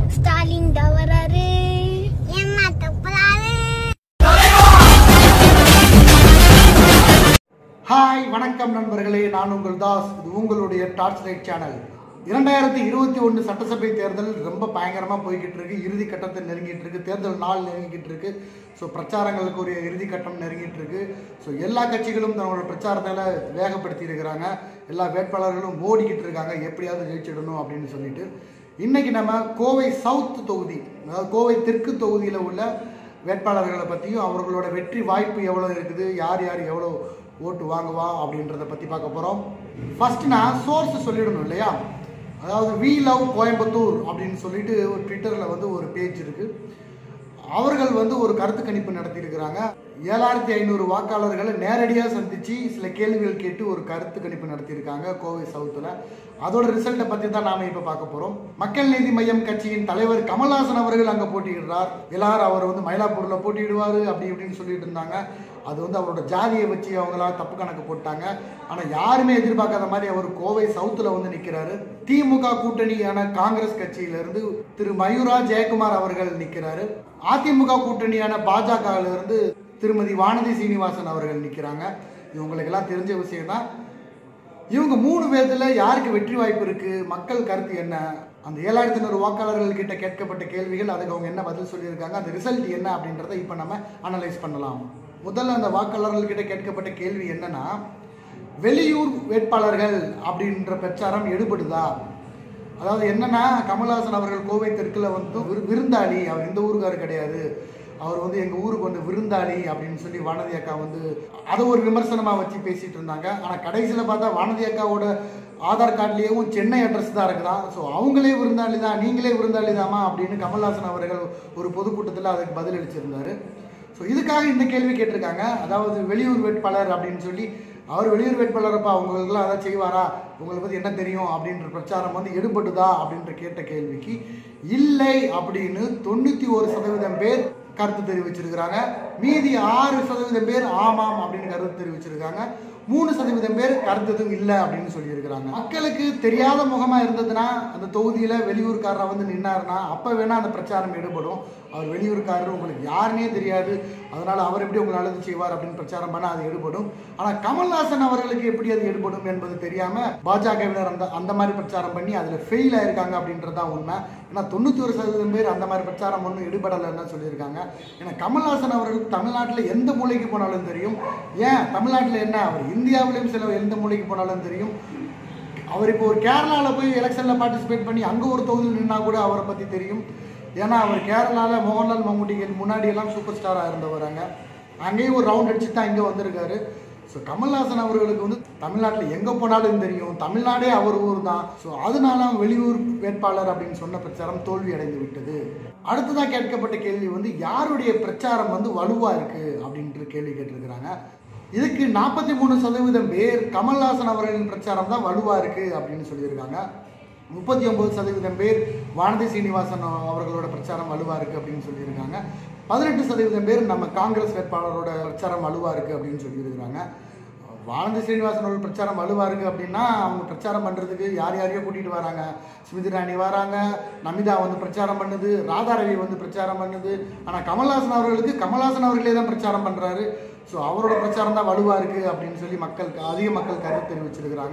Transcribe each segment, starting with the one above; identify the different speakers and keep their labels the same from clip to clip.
Speaker 1: ஸ்டாலின் தான் வராரு ஏமாத்த போறாரு
Speaker 2: ஹாய் வணக்கம் நண்பர்களே நான் உங்கள் தாஸ் இது உங்களுடைய டார்ச் லைட் சேனல் இரண்டாயிரத்தி இருபத்தி ஒன்று சட்டசபை தேர்தல் ரொம்ப பயங்கரமாக போய்கிட்டு இருக்கு இறுதி கட்டத்தை நெருங்கிட்டு இருக்கு தேர்தல் நாள் நெருங்கிட்டு இருக்கு ஸோ பிரச்சாரங்களுக்கு ஒரு இறுதி கட்டம் நெருங்கிட்டு இருக்கு ஸோ எல்லா கட்சிகளும் தங்களோட பிரச்சாரத்தில் வேகப்படுத்தி இருக்கிறாங்க எல்லா வேட்பாளர்களும் ஓடிக்கிட்டு இருக்காங்க எப்படியாவது ஜெயிச்சிடணும் அப்படின்னு சொல்லிட்டு இன்னைக்கு நம்ம கோவை சவுத் தொகுதி அதாவது கோவை தெற்கு தொகுதியில் உள்ள வேட்பாளர்களை பற்றியும் அவர்களோட வெற்றி வாய்ப்பு எவ்வளோ இருக்குது யார் யார் எவ்வளோ ஓட்டு வாங்குவா அப்படின்றத பற்றி பார்க்க போகிறோம் ஃபர்ஸ்ட் நான் சோர்ஸ் சொல்லிடணும் இல்லையா அதாவது வி லவ் கோயம்புத்தூர் அப்படின்னு சொல்லிட்டு ஒரு ட்விட்டரில் வந்து ஒரு பேஜ் இருக்குது அவர்கள் வந்து ஒரு கருத்து கணிப்பு நடத்தியிருக்கிறாங்க ஏழாயிரத்தி ஐநூறு வாக்காளர்களை நேரடியாக சந்தித்து சில கேள்விகள் கேட்டு ஒரு கருத்து கணிப்பு நடத்தியிருக்காங்க கோவை சவுத்தில் அதோட ரிசல்ட்டை பற்றி தான் நாம் இப்போ பார்க்க போகிறோம் மக்கள் நீதி மையம் கட்சியின் தலைவர் கமல்ஹாசன் அவர்கள் அங்கே போட்டியிடுறார் எல்லாரும் அவர் வந்து மயிலாப்பூரில் போட்டியிடுவார் அப்படி இப்படின்னு சொல்லிட்டு இருந்தாங்க அது வந்து அவரோட ஜாதியை வச்சு அவங்களா தப்பு கணக்கு போட்டாங்க ஆனால் யாருமே எதிர்பார்க்காத மாதிரி அவர் கோவை சவுத்தில் வந்து நிற்கிறாரு திமுக கூட்டணியான காங்கிரஸ் கட்சியிலிருந்து திரு மயூரா ஜெயக்குமார் அவர்கள் நிற்கிறாரு அதிமுக கூட்டணியான பாஜகவில் இருந்து திருமதி வானதி சீனிவாசன் அவர்கள் நிற்கிறாங்க இவங்களுக்கெல்லாம் தெரிஞ்ச விஷயம் தான் இவங்க மூணு பேர்த்துல யாருக்கு வெற்றி வாய்ப்பு இருக்கு மக்கள் கருத்து என்ன அந்த ஏழாயிரத்தி ஐநூறு வாக்காளர்கள் கிட்ட கேட்கப்பட்ட கேள்விகள் அதுக்கு அவங்க என்ன பதில் சொல்லியிருக்காங்க அந்த ரிசல்ட் என்ன அப்படின்றத இப்போ நம்ம அனலைஸ் பண்ணலாம் முதல்ல அந்த வாக்காளர்கள் கிட்ட கேட்கப்பட்ட கேள்வி என்னன்னா வெளியூர் வேட்பாளர்கள் அப்படின்ற பிரச்சாரம் எடுபடுதா அதாவது என்னன்னா கமல்ஹாசன் அவர்கள் கோவை தெற்குல வந்து விரு- விருந்தாளி அவர் இந்த ஊருக்கார் கிடையாது அவர் வந்து எங்க ஊருக்கு வந்து விருந்தாளி அப்படின்னு சொல்லி வானதி அக்கா வந்து அதை ஒரு விமர்சனமா வச்சு பேசிட்டு இருந்தாங்க ஆனா கடைசியில பார்த்தா வானதி அக்காவோட ஆதார் கார்டுலேயும் சென்னை அட்ரஸ் தான் இருக்குதான் ஸோ அவங்களே விருந்தாளி தான் நீங்களே விருந்தாளி தாமா அப்படின்னு கமல்ஹாசன் அவர்கள் ஒரு பொதுக்கூட்டத்தில் அதுக்கு பதிலளிச்சிருந்தாரு ஸோ இதுக்காக இந்த கேள்வி கேட்டிருக்காங்க அதாவது வெளியூர் வேட்பாளர் அப்படின்னு சொல்லி அவர் வெளியூர் வேட்பாளரப்பா உங்களுக்குலாம் அதான் செய்வாரா உங்களை பற்றி என்ன தெரியும் அப்படின்ற பிரச்சாரம் வந்து எடுபட்டுதா அப்படின்ற கேட்ட கேள்விக்கு இல்லை அப்படின்னு தொண்ணூற்றி ஒரு சதவீதம் பேர் கருத்து தெரிவிச்சிருக்கிறாங்க மீதி ஆறு சதவீதம் பேர் ஆமாம் அப்படின்னு கருத்து தெரிவிச்சிருக்காங்க மூணு சதவீதம் பேர் கருத்து எதுவும் இல்லை அப்படின்னு சொல்லியிருக்கிறாங்க மக்களுக்கு தெரியாத முகமா இருந்ததுன்னா அந்த தொகுதியில வெளியூர்காரரா வந்து நின்னாருன்னா அப்ப வேணா அந்த பிரச்சாரம் ஈடுபடும் அவர் வெளியூர்காரர் உங்களுக்கு யாருன்னே தெரியாது அதனால அவர் எப்படி உங்களை அழுது செய்வார் அப்படின்னு பிரச்சாரம் பண்ண அது ஈடுபடும் ஆனா கமல்ஹாசன் அவர்களுக்கு எப்படி அது ஈடுபடும் என்பது தெரியாம பாஜகவினர் அந்த அந்த மாதிரி பிரச்சாரம் பண்ணி அதுல ஃபெயில் ஆயிருக்காங்க அப்படின்றதுதான் உண்மை ஏன்னா தொண்ணூத்தி ஒரு சதவீதம் பேர் அந்த மாதிரி பிரச்சாரம் ஒன்றும் ஈடுபடலைன்னு சொல்லியிருக்காங்க ஏன்னா கமல்ஹாசன் அவர்களுக்கு தமிழ்நாட்டில் எந்த மூலைக்கு போனாலும் தெரியும் ஏன் தமிழ்நாட்டில் என்ன அவர் இந்தியாவிலையும் சில எந்த மூலைக்கு போனாலும் தெரியும் அவர் இப்போ ஒரு கேரளாவில் போய் எலெக்ஷனில் பார்ட்டிசிபேட் பண்ணி அங்கே ஒரு தொகுதியில் நின்னா கூட அவரை பற்றி தெரியும் ஏன்னா அவர் கேரளாவில் மோகன்லால் மம்முட்டிகள் முன்னாடி எல்லாம் சூப்பர் ஸ்டாராக இருந்தவராங்க அங்கேயும் ஒரு ரவுண்ட் அடிச்சு தான் இங்கே வந்திருக்காரு ஸோ கமல்ஹாசன் அவர்களுக்கு வந்து தமிழ்நாட்டில் எங்கே போனாலும் தெரியும் தமிழ்நாடே அவர் ஊர் தான் ஸோ அதனால வெளியூர் வேட்பாளர் அப்படின்னு சொன்ன பிரச்சாரம் தோல்வி அடைந்து விட்டது அடுத்ததாக கேட்கப்பட்ட கேள்வி வந்து யாருடைய பிரச்சாரம் வந்து வலுவாக இருக்குது அப்படின்ட்டு கேள்வி கேட்டிருக்கிறாங்க இதுக்கு நாற்பத்தி மூணு சதவீதம் பேர் கமல்ஹாசன் அவர்களின் பிரச்சாரம் தான் வலுவா இருக்கு அப்படின்னு சொல்லியிருக்காங்க முப்பத்தி ஒன்பது சதவீதம் பேர் வானதி சீனிவாசன் அவர்களோட பிரச்சாரம் வலுவா இருக்கு அப்படின்னு சொல்லியிருக்காங்க பதினெட்டு சதவீதம் பேர் நம்ம காங்கிரஸ் வேட்பாளரோட பிரச்சாரம் வலுவா இருக்கு அப்படின்னு சொல்லியிருக்காங்க வானதி சீனிவாசன் அவர்கள் பிரச்சாரம் வலுவா இருக்கு அப்படின்னா அவங்க பிரச்சாரம் பண்றதுக்கு யார் யாரையோ கூட்டிட்டு வராங்க ஸ்மிருதி ராணி வராங்க நமிதா வந்து பிரச்சாரம் பண்ணுது ராதா ரவி வந்து பிரச்சாரம் பண்ணுது ஆனா கமல்ஹாசன் அவர்களுக்கு கமல்ஹாசன் அவர்களே தான் பிரச்சாரம் பண்றாரு ஸோ அவரோட பிரச்சாரம் தான் வலுவா இருக்கு அப்படின்னு சொல்லி மக்கள் அதிக மக்கள் கருத்து தெரிவிச்சிருக்கிறாங்க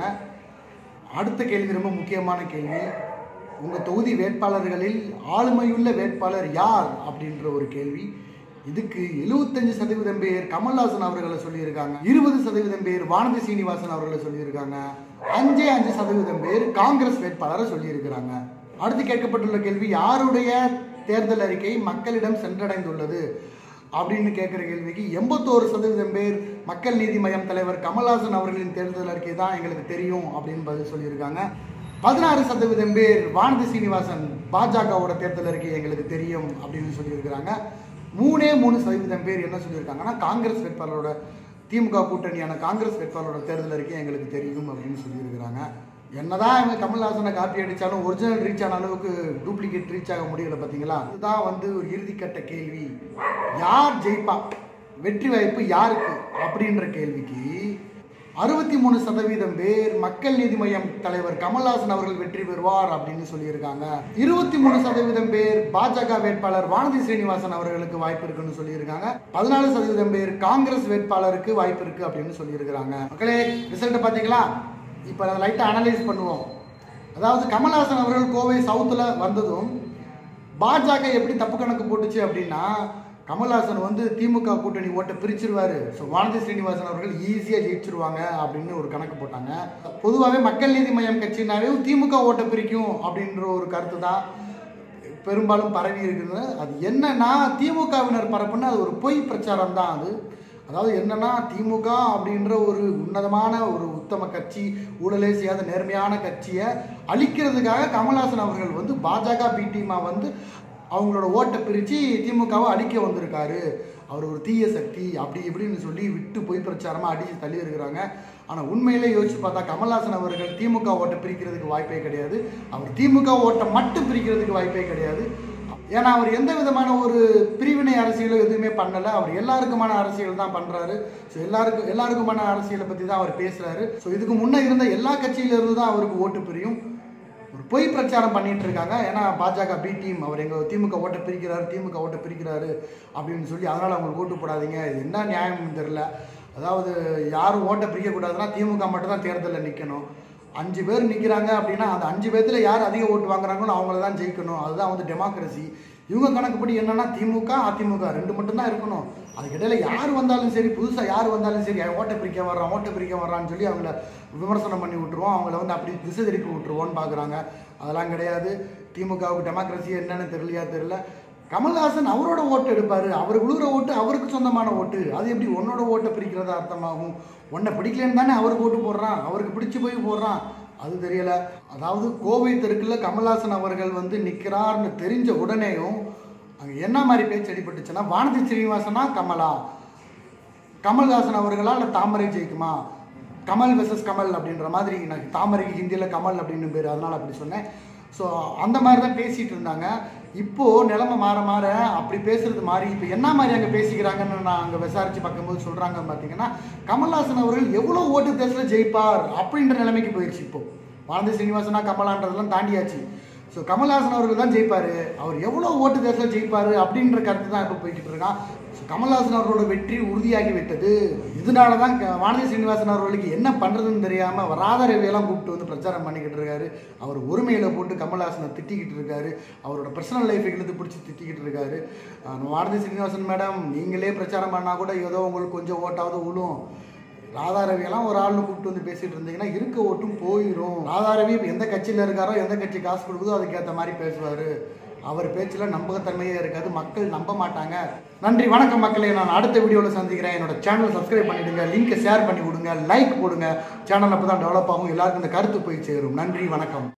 Speaker 2: அடுத்த கேள்வி ரொம்ப முக்கியமான கேள்வி உங்க தொகுதி வேட்பாளர்களில் ஆளுமையுள்ள வேட்பாளர் யார் அப்படின்ற ஒரு கேள்வி இதுக்கு 75% சதவீதம் பேர் கமல்ஹாசன் அவர்களை சொல்லியிருக்காங்க இருபது சதவீதம் பேர் வானதி சீனிவாசன் அவர்களை சொல்லியிருக்காங்க அஞ்சே அஞ்சு சதவீதம் பேர் காங்கிரஸ் வேட்பாளரை சொல்லியிருக்கிறாங்க அடுத்து கேட்கப்பட்டுள்ள கேள்வி யாருடைய தேர்தல் அறிக்கை மக்களிடம் சென்றடைந்துள்ளது அப்படின்னு கேட்குற கேள்விக்கு எண்பத்தோரு சதவீதம் பேர் மக்கள் நீதி மய்யம் தலைவர் கமல்ஹாசன் அவர்களின் தேர்தல் அறிக்கை தான் எங்களுக்கு தெரியும் அப்படின்னு பதில் சொல்லியிருக்காங்க பதினாறு சதவீதம் பேர் வானதி சீனிவாசன் பாஜகவோட தேர்தல் அறிக்கை எங்களுக்கு தெரியும் அப்படின்னு சொல்லியிருக்கிறாங்க மூணே மூணு சதவீதம் பேர் என்ன சொல்லியிருக்காங்கன்னா காங்கிரஸ் வேட்பாளரோட திமுக கூட்டணியான காங்கிரஸ் வேட்பாளரோட தேர்தல் அறிக்கை எங்களுக்கு தெரியும் அப்படின்னு சொல்லியிருக்கிறாங்க என்னதான் இவங்க கமல்ஹாசனை காப்பி அடிச்சாலும் ஒரிஜினல் ரீச் ஆன அளவுக்கு டூப்ளிகேட் ரீச் ஆக முடியல பார்த்தீங்களா இதுதான் வந்து ஒரு இறுதிக்கட்ட கேள்வி யார் ஜெயிப்பா வெற்றி வாய்ப்பு யாருக்கு அப்படின்ற கேள்விக்கு அறுபத்தி மூணு சதவீதம் பேர் மக்கள் நீதி மய்யம் தலைவர் கமல்ஹாசன் அவர்கள் வெற்றி பெறுவார் அப்படின்னு சொல்லியிருக்காங்க இருபத்தி மூணு சதவீதம் பேர் பாஜக வேட்பாளர் வானதி ஸ்ரீனிவாசன் அவர்களுக்கு வாய்ப்பு இருக்குன்னு சொல்லியிருக்காங்க பதினாலு சதவீதம் பேர் காங்கிரஸ் வேட்பாளருக்கு வாய்ப்பு இருக்கு அப்படின்னு சொல்லியிருக்கிறாங்க மக்களே ரிசல்ட்டை பார்த்தீங்களா இப்போ அதை லைட்டாக அனலைஸ் பண்ணுவோம் அதாவது கமல்ஹாசன் அவர்கள் கோவை சவுத்தில் வந்ததும் பாஜக எப்படி தப்பு கணக்கு போட்டுச்சு அப்படின்னா கமல்ஹாசன் வந்து திமுக கூட்டணி ஓட்டை பிரிச்சிருவாரு ஸோ வானதி ஸ்ரீனிவாசன் அவர்கள் ஈஸியாக ஜெயிச்சிருவாங்க அப்படின்னு ஒரு கணக்கு போட்டாங்க பொதுவாகவே மக்கள் நீதி மய்யம் கட்சினாவே திமுக ஓட்டை பிரிக்கும் அப்படின்ற ஒரு கருத்து தான் பெரும்பாலும் பரவி இருக்குது அது என்னன்னா திமுகவினர் பரப்புன அது ஒரு பொய் பிரச்சாரம் தான் அது அதாவது என்னன்னா திமுக அப்படின்ற ஒரு உன்னதமான ஒரு உத்தம கட்சி ஊழலே செய்யாத நேர்மையான கட்சியை அழிக்கிறதுக்காக கமல்ஹாசன் அவர்கள் வந்து பாஜக பி டீமா வந்து அவங்களோட ஓட்டை பிரித்து திமுகவை அழிக்க வந்திருக்காரு அவர் ஒரு தீய சக்தி அப்படி இப்படின்னு சொல்லி விட்டு போய் பிரச்சாரமாக அடித்து தள்ளி இருக்கிறாங்க ஆனால் உண்மையிலே யோசிச்சு பார்த்தா கமல்ஹாசன் அவர்கள் திமுக ஓட்டை பிரிக்கிறதுக்கு வாய்ப்பே கிடையாது அவர் திமுக ஓட்டை மட்டும் பிரிக்கிறதுக்கு வாய்ப்பே கிடையாது ஏன்னா அவர் எந்த விதமான ஒரு பிரிவினை அரசியலோ எதுவுமே பண்ணலை அவர் எல்லாருக்குமான அரசியல் தான் பண்ணுறாரு ஸோ எல்லாருக்கும் எல்லாருக்குமான அரசியலை பற்றி தான் அவர் பேசுகிறாரு ஸோ இதுக்கு முன்னே இருந்த எல்லா கட்சியில இருந்து தான் அவருக்கு ஓட்டு பிரியும் ஒரு பொய் பிரச்சாரம் பண்ணிட்டு இருக்காங்க ஏன்னா பாஜக பி டீம் அவர் எங்கள் திமுக ஓட்டை பிரிக்கிறாரு திமுக ஓட்டை பிரிக்கிறாரு அப்படின்னு சொல்லி அதனால் அவங்களுக்கு ஓட்டு போடாதீங்க இது என்ன நியாயம்னு தெரில அதாவது யாரும் ஓட்டை பிரிக்கக்கூடாதுன்னா திமுக மட்டும் தான் தேர்தலில் நிற்கணும் அஞ்சு பேர் நிற்கிறாங்க அப்படின்னா அந்த அஞ்சு பேர்த்தில் யார் அதிக ஓட்டு வாங்குறாங்களோ அவங்கள தான் ஜெயிக்கணும் அதுதான் வந்து டெமோக்ரஸி இவங்க கணக்குப்படி என்னன்னா திமுக அதிமுக ரெண்டு மட்டும்தான் இருக்கணும் அதுக்கிடையில யார் வந்தாலும் சரி புதுசாக யார் வந்தாலும் சரி அவன் ஓட்டை பிரிக்க வர்றான் ஓட்டை பிரிக்க வர்றான்னு சொல்லி அவங்கள விமர்சனம் பண்ணி விட்டுருவோம் அவங்கள வந்து அப்படி திசை திருப்பி விட்டுருவோன்னு பார்க்குறாங்க அதெல்லாம் கிடையாது திமுகவுக்கு டெமோக்ரஸி என்னன்னு தெரியலையா தெரியல கமல்ஹாசன் அவரோட ஓட்டு எடுப்பார் அவர் விழுகிற ஓட்டு அவருக்கு சொந்தமான ஓட்டு அது எப்படி உன்னோட ஓட்டை பிரிக்கிறதா அர்த்தமாகும் உன்னை பிடிக்கலன்னு தானே அவருக்கு ஓட்டு போடுறான் அவருக்கு பிடிச்சு போய் போடுறான் அது தெரியல அதாவது கோவை தெருக்கில் கமல்ஹாசன் அவர்கள் வந்து நிற்கிறார்னு தெரிஞ்ச உடனேயும் அங்கே என்ன மாதிரி பேச்சு அடிபட்டுச்சுன்னா வானதி ஸ்ரீனிவாசனா கமலா கமல்ஹாசன் அவர்களா இல்லை தாமரை ஜெயிக்குமா கமல் வெர்சஸ் கமல் அப்படின்ற மாதிரி எனக்கு தாமரைக்கு ஹிந்தியில் கமல் அப்படின்னு பேர் அதனால் அப்படி சொன்னேன் ஸோ அந்த மாதிரி தான் பேசிகிட்டு இருந்தாங்க இப்போது நிலைமை மாற மாற அப்படி பேசுறது மாறி இப்போ என்ன மாதிரி அங்கே பேசிக்கிறாங்கன்னு நான் அங்கே விசாரித்து பார்க்கும்போது சொல்கிறாங்க பார்த்தீங்கன்னா கமல்ஹாசன் அவர்கள் எவ்வளோ ஓட்டு தேசத்தில் ஜெயிப்பார் அப்படின்ற நிலைமைக்கு போயிடுச்சு இப்போ வானதி ஸ்ரீனிவாசனா கமலான்றதெல்லாம் தாண்டியாச்சு ஸோ கமல்ஹாசன் அவர்கள் தான் ஜெயிப்பார் அவர் எவ்வளோ ஓட்டு தேசத்தில் ஜெயிப்பார் அப்படின்ற கருத்து தான் இப்போ போய்கிட்டு இருக்கான் ஸோ கமல்ஹாசன் அவர்களோட வெற்றி உறுதியாகி விட்டது இதனால தான் க- வானதி ஸ்ரீனிவாசன் அவர்களுக்கு என்ன பண்ணுறதுன்னு தெரியாமல் வராத ரவியெல்லாம் கூப்பிட்டு வந்து பிரச்சாரம் பண்ணிக்கிட்டு இருக்காரு அவர் ஒருமையில் போட்டு கமல்ஹாசனை திட்டிக்கிட்டு இருக்காரு அவரோட பர்சனல் லைஃபை இழுத்து பிடிச்சி திட்டிக்கிட்டு இருக்காரு அஹ் வானதி ஸ்ரீனிவாசன் மேடம் நீங்களே பிரச்சாரம் பண்ணால் கூட ஏதோ உங்களுக்கு கொஞ்சம் ஓட்டாவது விழும் ராதாரவியெல்லாம் ஒரு ஆள்னு கூப்பிட்டு வந்து பேசிட்டு இருந்தீங்கன்னா இருக்க ஓட்டும் போயிடும் ராதாரவி இப்போ எந்த கட்சியில் இருக்காரோ எந்த கட்சி காசு கொடுக்குதோ அதுக்கேற்ற மாதிரி பேசுவார் அவர் பேச்சில் நம்பகத்தன்மையே இருக்காது மக்கள் நம்ப மாட்டாங்க நன்றி வணக்கம் மக்களே நான் அடுத்த வீடியோவில் சந்திக்கிறேன் என்னோட சேனல் சப்ஸ்கிரைப் பண்ணிடுங்க லிங்கை ஷேர் பண்ணி விடுங்க லைக் போடுங்க சேனல் அப்போ தான் டெவலப் ஆகும் எல்லாருக்கும் இந்த கருத்து போய் சேரும் நன்றி வணக்கம்